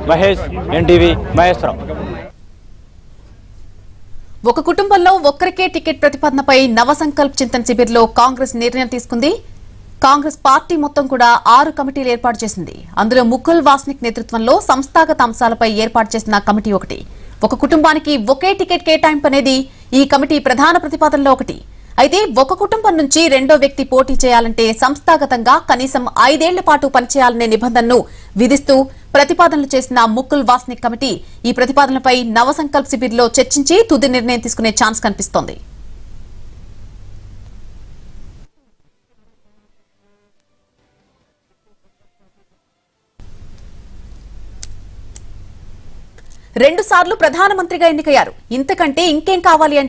Mahesh NTV Maheshwaram ఒక కుటుంబంలో ఒక్కరికే టికెట్ ప్రతిపాదనపై నవసంకల్ప్ చింతన్ శిబిర్లో కాంగ్రెస్ నిర్ణయం తీసుకుంది కాంగ్రెస్ పార్టీ మొత్తం కూడా ఆరు కమిటీలు ఏర్పాటు చేసింది అందులో ముకుల్ వాస్నిక్ నేతృత్వంలో సంస్థాగత అంశాలపై ఏర్పాటు చేసిన కమిటీ ఒకటి ఒక కుటుంబానికి ఒకే టికెట్ కేటాయింపు అనేది ఈ కమిటీ ప్రధాన ప్రతిపాదనలో ఒకటి అయితే ఒక కుటుంబం నుంచి రెండో వ్యక్తి పోటీ చేయాలంటే సంస్థాగతంగా కనీసం ఐదేళ్ల పాటు పనిచేయాలనే నిబంధనను విధిస్తూ ప్రతిపాదనలు చేసిన ముకుల్ వాస్నిక్ కమిటీ ఈ ప్రతిపాదనలపై నవసంకల్ప్ శిబిర్లో చర్చించి తుది నిర్ణయం తీసుకునే ఛాన్స్ కనిపిస్తోంది రెండు సార్లు ప్రధానమంత్రిగా ఎన్నికయ్యారు ఇంతకంటే ఇంకేం కావాలి అంటే